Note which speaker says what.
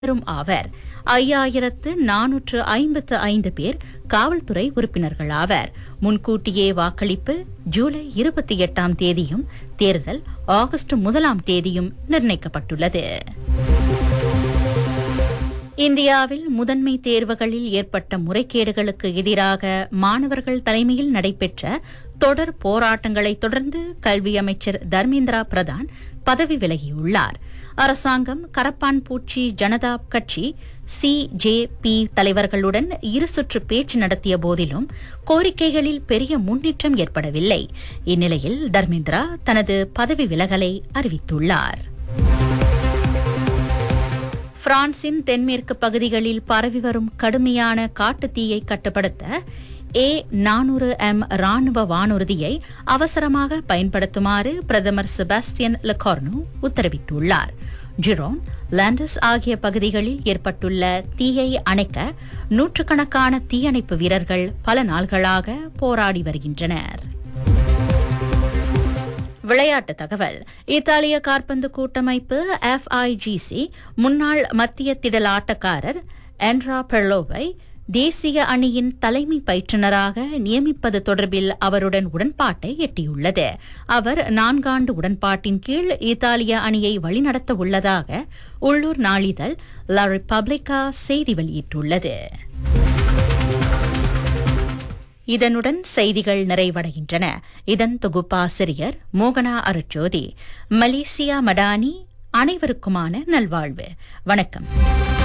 Speaker 1: பெறும் ஆவர் ஐயாயிரத்து நானூற்று ஐம்பத்து ஐந்து பேர் காவல்துறை உறுப்பினர்கள் ஆவர் முன்கூட்டியே வாக்களிப்பு ஜூலை இருபத்தி எட்டாம் தேதியும் தேர்தல் ஆகஸ்ட் முதலாம் தேதியும் நிர்ணயிக்கப்பட்டுள்ளது இந்தியாவில் முதன்மை தேர்வுகளில் ஏற்பட்ட முறைகேடுகளுக்கு எதிராக மாணவர்கள் தலைமையில் நடைபெற்ற தொடர் போராட்டங்களை தொடர்ந்து கல்வி அமைச்சர் தர்மேந்திரா பிரதான் பதவி விலகியுள்ளார் அரசாங்கம் கரப்பான்பூச்சி ஜனதா கட்சி சிஜேபி தலைவர்களுடன் இரு சுற்று பேச்சு நடத்திய போதிலும் கோரிக்கைகளில் பெரிய முன்னேற்றம் ஏற்படவில்லை இந்நிலையில் தர்மேந்திரா தனது பதவி விலகலை அறிவித்துள்ளார் பிரான்சின் தென்மேற்கு பகுதிகளில் பரவி வரும் கடுமையான காட்டுத் தீயை கட்டுப்படுத்த ஏ நானூறு எம் ராணுவ வானூர்தியை அவசரமாக பயன்படுத்துமாறு பிரதமர் செபாஸ்டியன் லெகார்னோ உத்தரவிட்டுள்ளார் ஜிரோன் லாண்டஸ் ஆகிய பகுதிகளில் ஏற்பட்டுள்ள தீயை அணைக்க நூற்றுக்கணக்கான தீயணைப்பு வீரர்கள் பல நாள்களாக போராடி வருகின்றனர் விளையாட்டு தகவல் இத்தாலிய காற்பந்து கூட்டமைப்பு எஃப்ஐஜிசி முன்னாள் மத்திய திடல் ஆட்டக்காரர் ஆண்ட்ரா பெர்லோவை தேசிய அணியின் தலைமை பயிற்றுநராக நியமிப்பது தொடர்பில் அவருடன் உடன்பாட்டை எட்டியுள்ளது அவர் நான்காண்டு உடன்பாட்டின் கீழ் இத்தாலிய அணியை வழிநடத்த உள்ளதாக உள்ளூர் நாளிதழ் லா ரிபப்ளிகா செய்தி வெளியிட்டுள்ளது இதனுடன் செய்திகள் நிறைவடைகின்றன இதன் தொகுப்பாசிரியர் மோகனா அருட்ஜோதி மலேசியா மடானி அனைவருக்குமான நல்வாழ்வு வணக்கம்